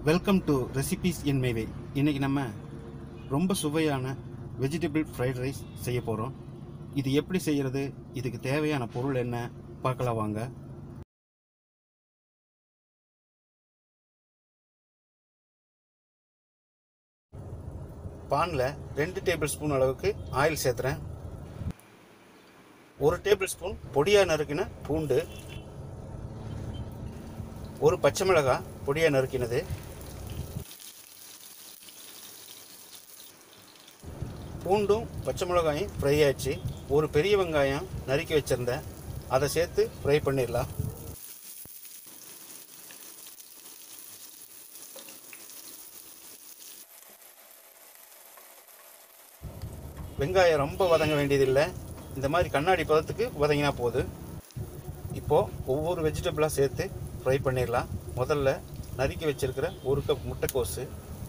welcome to recipes in my way இன்றைக்கி நம்ம ரொம்ப சுவையான வெஜிடபிள் ஃப்ரைட் ரைஸ் செய்ய போகிறோம் இது எப்படி செய்கிறது இதுக்கு தேவையான பொருள் என்ன பார்க்கலாம் வாங்க பானில் ரெண்டு டேபிள் ஸ்பூன் அளவுக்கு ஆயில் சேர்த்துறேன் ஒரு டேபிள் ஸ்பூன் பொடியாக நறுக்கின பூண்டு ஒரு பச்சை மிளகாய் பொடியாக நறுக்கினது பூண்டும் பச்சை மிளகாயும் ஃப்ரை ஆச்சு ஒரு பெரிய வெங்காயம் நறுக்கி வச்சுருந்தேன் அதை சேர்த்து ஃப்ரை பண்ணிடலாம் வெங்காயம் ரொம்ப வதங்க வேண்டியதில்லை இந்த மாதிரி கண்ணாடி பதத்துக்கு வதங்கினா போதும் இப்போது ஒவ்வொரு வெஜிடபிளாக சேர்த்து ஃப்ரை பண்ணிடலாம் முதல்ல நறுக்கி வச்சிருக்கிற ஒரு கப் முட்டைக்கோஸு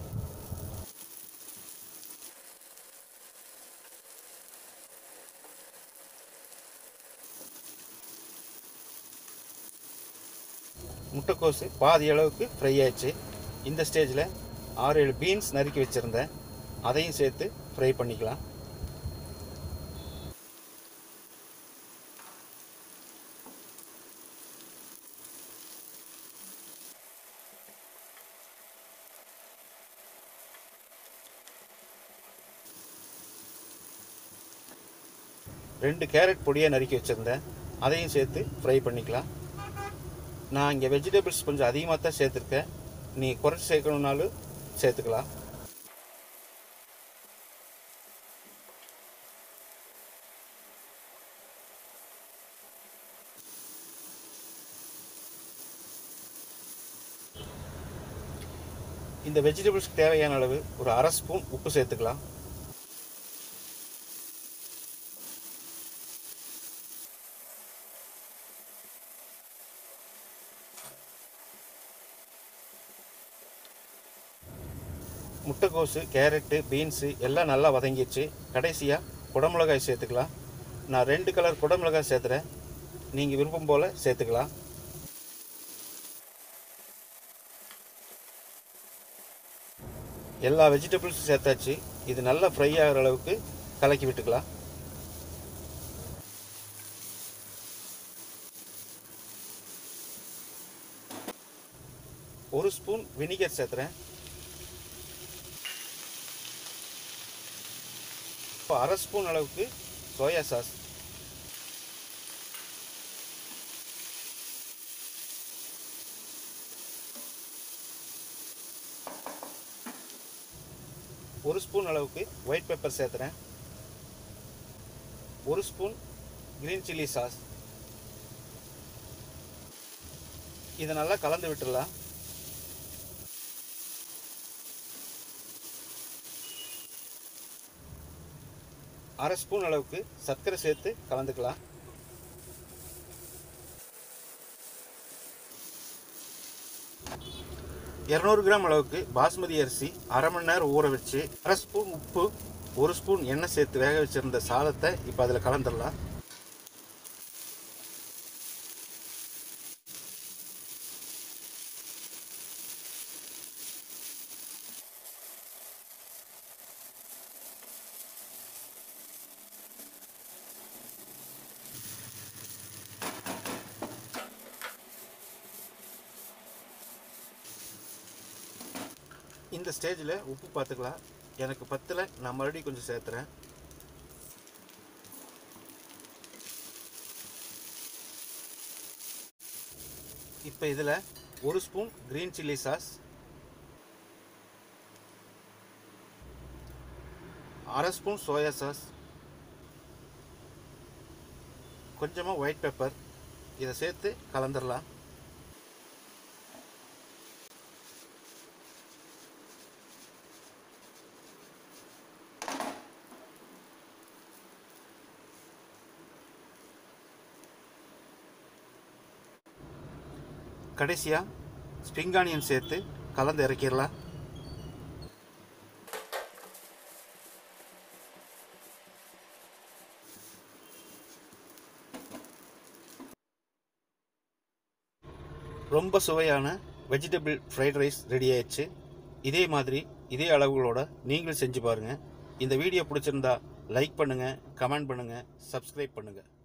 முட்டைக்கோஸு பாதி அளவுக்கு ஃப்ரை ஆயிடுச்சு இந்த ஸ்டேஜில் ஆறு ஏழு பீன்ஸ் நறுக்கி வச்சுருந்தேன் அதையும் சேர்த்து ஃப்ரை பண்ணிக்கலாம் ரெண்டு கேரட் பொடியாக நறுக்கி வச்சுருந்தேன் அதையும் சேர்த்து ஃப்ரை பண்ணிக்கலாம் நான் இங்கே வெஜிடபிள்ஸ் கொஞ்சம் அதிகமாக தான் சேர்த்துருக்கேன் நீ குறைச்சி சேர்க்கணுன்னாலும் சேர்த்துக்கலாம் இந்த வெஜிடபிள்ஸ்க்கு தேவையான அளவு ஒரு அரை ஸ்பூன் உப்பு சேர்த்துக்கலாம் முட்டைக்கோஸு கேரட்டு பீன்ஸு எல்லாம் நல்லா வதங்கிடுச்சு கடைசியாக குடமிளகாய் சேர்த்துக்கலாம் நான் ரெண்டு கலர் குடமிளகாய் சேர்த்துறேன் நீங்கள் விருப்பம் போல் சேர்த்துக்கலாம் எல்லா வெஜிடபிள்ஸும் சேர்த்தாச்சு இது நல்லா ஃப்ரை ஆகிற அளவுக்கு கலக்கி விட்டுக்கலாம் ஒரு ஸ்பூன் வினிகர் சேர்த்துறேன் இப்போ அரை ஸ்பூன் அளவுக்கு சோயா சாஸ் ஒரு ஸ்பூன் அளவுக்கு ஒயிட் பெப்பர் சேர்த்துறேன் ஒரு ஸ்பூன் கிரீன் சில்லி சாஸ் இதை நல்லா கலந்து விட்டுடலாம் அரை ஸ்பூன் அளவுக்கு சர்க்கரை சேர்த்து கலந்துக்கலாம் இரநூறு கிராம் அளவுக்கு பாஸ்மதி அரிசி அரை மணி நேரம் ஊற வச்சு அரை ஸ்பூன் உப்பு ஒரு ஸ்பூன் எண்ணெய் சேர்த்து வேக வச்சிருந்த சாதத்தை இப்போ அதில் கலந்துடலாம் இந்த ஸ்டேஜில் உப்பு பார்த்துக்கலாம் எனக்கு பத்தில் நான் மறுபடியும் கொஞ்சம் சேர்த்துறேன் இப்போ இதில் ஒரு ஸ்பூன் க்ரீன் சில்லி சாஸ் அரை ஸ்பூன் சோயா சாஸ் கொஞ்சமாக ஒயிட் பெப்பர் இதை சேர்த்து கலந்துடலாம் கடைசியாக ஸ்ப்ரிங் ஆனியன் சேர்த்து கலந்து இறக்கிடலாம் ரொம்ப சுவையான வெஜிடபிள் ஃப்ரைட் ரைஸ் ரெடி ஆயிடுச்சு இதே மாதிரி இதே அளவுகளோட நீங்களும் செஞ்சு பாருங்கள் இந்த வீடியோ பிடிச்சிருந்தா லைக் பண்ணுங்கள் கமெண்ட் பண்ணுங்கள் சப்ஸ்கிரைப் பண்ணுங்கள்